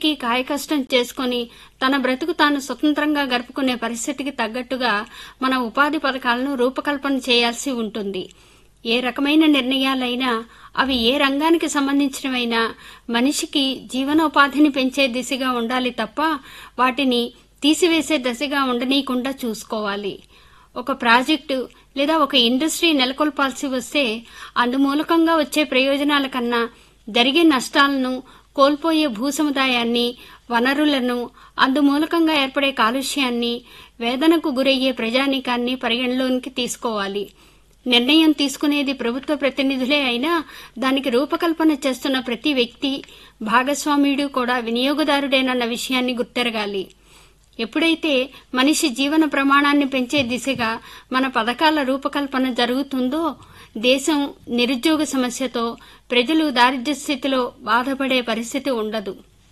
వెతికి కాయకష్టం చేసుకొని తన బ్రతుకు తాను స్వతంత్రంగా గడుపుకునే పరిస్థితికి తగ్గట్టుగా మన ఉపాధి పథకాలను రూపకల్పన చేయాల్సి ఉంటుంది ఏ రకమైన నిర్ణయాలైనా అవి ఏ రంగానికి సంబంధించినవైనా మనిషికి జీవనోపాధిని పెంచే దిశగా ఉండాలి తప్ప వాటిని తీసివేసే దశగా ఉండనీయకుండా చూసుకోవాలి ఒక ప్రాజెక్టు లేదా ఒక ఇండస్ట్రీ నెలకొల్పాల్సి వస్తే అందుమూలకంగా వచ్చే ప్రయోజనాల కన్నా జరిగే నష్టాలను కోల్పోయే భూసముదాయాన్ని వనరులను అందుమూలకంగా ఏర్పడే కాలుష్యాన్ని వేదనకు గురయ్యే ప్రజానీకాన్ని పరిగణలోనికి తీసుకోవాలి నిర్ణయం తీసుకునేది ప్రభుత్వ ప్రతినిధులే అయినా దానికి రూపకల్పన చేస్తున్న ప్రతి వ్యక్తి భాగస్వామ్యుడు కూడా వినియోగదారుడేనన్న విషయాన్ని గుర్తెరగాలి ఎప్పుడైతే మనిషి జీవన ప్రమాణాన్ని పెంచే దిశగా మన పథకాల రూపకల్పన జరుగుతుందో దేశం నిరుద్యోగ సమస్యతో ప్రజలు దారిద్ర్య స్థితిలో బాధపడే పరిస్థితి ఉండదు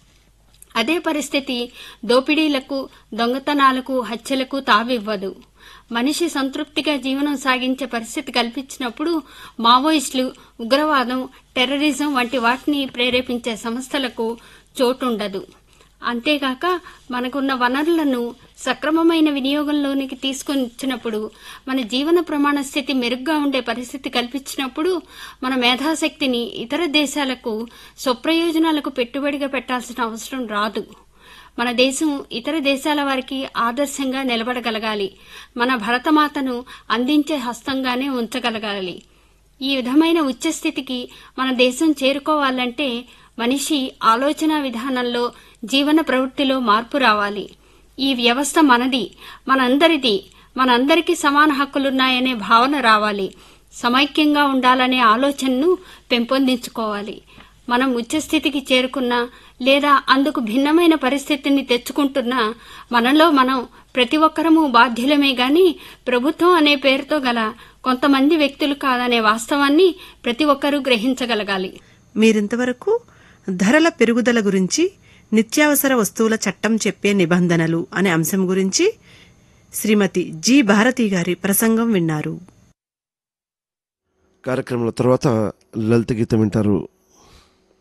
అదే పరిస్థితి దోపిడీలకు దొంగతనాలకు హత్యలకు తావివ్వదు మనిషి సంతృప్తిగా జీవనం సాగించే పరిస్థితి కల్పించినప్పుడు మావోయిస్టులు ఉగ్రవాదం టెర్రరిజం వంటి వాటిని ప్రేరేపించే సంస్థలకు చోటుండదు అంతేగాక మనకున్న వనరులను సక్రమమైన వినియోగంలోనికి తీసుకొచ్చినప్పుడు మన జీవన ప్రమాణ స్థితి మెరుగ్గా ఉండే పరిస్థితి కల్పించినప్పుడు మన మేధాశక్తిని ఇతర దేశాలకు స్వప్రయోజనాలకు పెట్టుబడిగా పెట్టాల్సిన అవసరం రాదు మన దేశం ఇతర దేశాల వారికి ఆదర్శంగా నిలబడగలగాలి మన భరతమాతను అందించే హస్తంగానే ఉంచగలగాలి ఈ విధమైన ఉచ్చస్థితికి మన దేశం చేరుకోవాలంటే మనిషి ఆలోచన విధానంలో జీవన ప్రవృత్తిలో మార్పు రావాలి ఈ వ్యవస్థ మనది మనందరిది మనందరికీ సమాన హక్కులున్నాయనే భావన రావాలి సమైక్యంగా ఉండాలనే ఆలోచనను పెంపొందించుకోవాలి మనం ఉచ్చస్థితికి చేరుకున్నా లేదా అందుకు భిన్నమైన పరిస్థితిని తెచ్చుకుంటున్నా మనలో మనం ప్రతి ఒక్కరము బాధ్యులమే గాని ప్రభుత్వం అనే పేరుతో గల కొంతమంది వ్యక్తులు కాదనే వాస్తవాన్ని ప్రతి ఒక్కరూ గ్రహించగలగాలి మీరింతవరకు ధరల పెరుగుదల గురించి నిత్యావసర వస్తువుల చట్టం చెప్పే నిబంధనలు అనే అంశం గురించి శ్రీమతి జి భారతి గారి ప్రసంగం విన్నారు కార్యక్రమంలో తర్వాత లలిత గీతం వింటారు